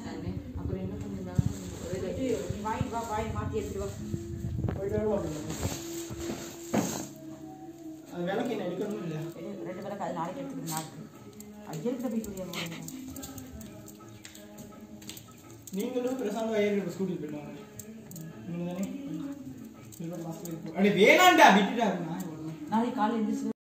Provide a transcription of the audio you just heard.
தானே அப்புறம் என்ன பண்ணிருந்தாங்க வாங்கி வா வாங்கி மாற்றி எடுத்துட்டு வா போயிட்டு வருவோம் அப்படின்னா அது விளக்கு என்ன எடுக்கணும் இல்லையா ரெண்டு ரெண்டு விளக்கு அது நாளைக்கு எடுத்துக்கிட்டு நாளைக்கு ஐயருக்கு போய் புரியாது நீங்களும் பிரசாந்த் ஐயர் ஸ்கூட்டில் போயிட்டு வாங்க நீங்கள் தானே அப்படியே வேணாண்டா விட்டுட்டா நான் நாளைக்கு காலையில் எழுந்திரிச்சு